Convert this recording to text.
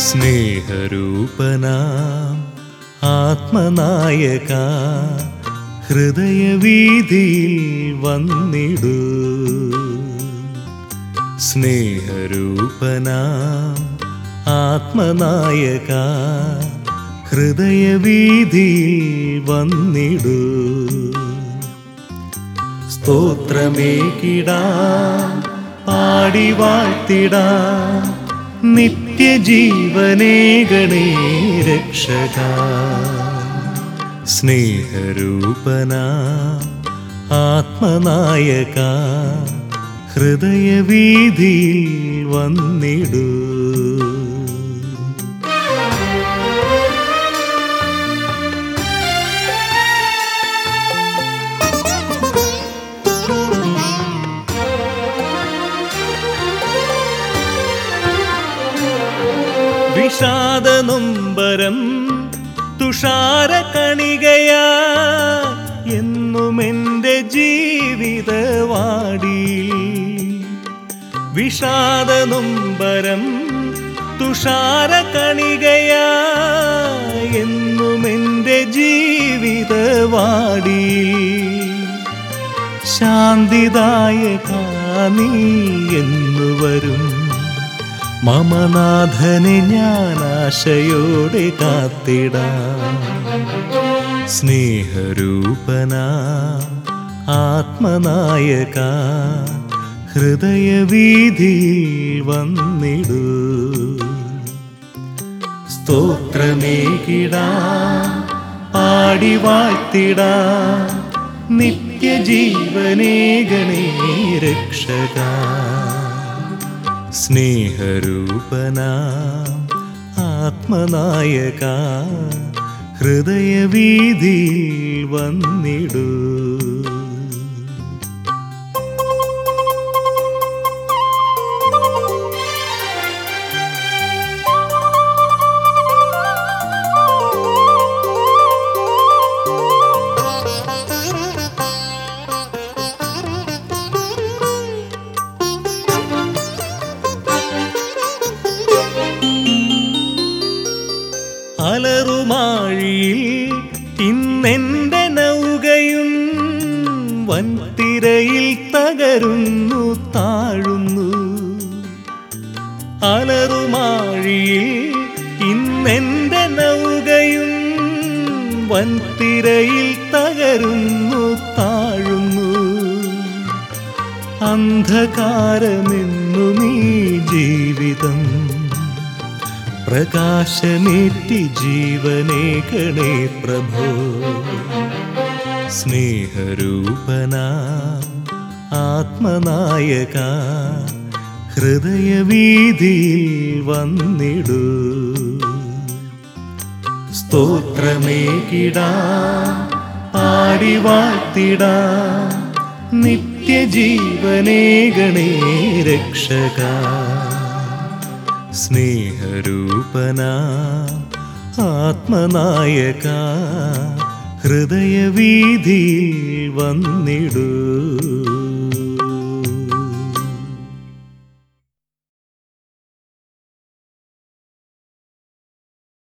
സ്നേഹരൂപനാം ആത്മനായക ഹൃദയവീതിയിൽ വന്നിടൂ സ്നേഹരൂപനാം ആത്മനായക ഹൃദയവീതിയിൽ വന്നിടൂ സ്തോത്രമേകിടാം പാടി വാഴ്ത്തിടാം നിത്യജീവനേ ഗണേ രക്ഷക സ്നേഹരൂപന ആത്മനായക ഹൃദയവീതിയിൽ വന്നിടൂ വിഷാദനൊമ്പരം തുഷാര കണികയാ എന്നും എൻ്റെ ജീവിതവാടി വിഷാദനൊമ്പരം തുഷാര കണികയാ എന്നും എൻ്റെ ജീവിതവാടി ശാന്തിദായക നീ എന്നു വരും മമനാഥനെ ഞാൻ ആശയോടെ കാത്തിടാം സ്നേഹരൂപന ആത്മനായക ഹൃദയവീതിയിൽ വന്നിടൂ സ്തോത്രമേകിടാം പാടി വാഴ്ത്തിടാം നിത്യജീവനേ ഗണേ രക്ഷക സ്നേഹരൂപന ആത്മനായക ഹൃദയവീതിയിൽ വന്നിടൂ അലറുമാഴിയിൽ ഇന്നെന്റെ നൗകയും വൻതിരയിൽ തകരുന്നു താഴുന്നു അലറുമാഴിയിൽ ഇന്നെന്റെ നൗകയും വൻതിരയിൽ തകരുന്നു താഴുന്നു അന്ധകാരമെന്നു നീ ജീവിതം പ്രകാശമേറ്റി ജീവനേ ഗണേ പ്രഭോ സ്നേഹരൂപന ആത്മനായക ഹൃദയവീതിയിൽ വന്നിടൂ സ്തോത്രമേകിടാ പാടി വാഴ്ത്തിടാ നിത്യജീവനേ ഗണേ രക്ഷക സ്നേഹരൂപന ആത്മനായക ഹൃദയവീതിയിൽ വന്നിടൂ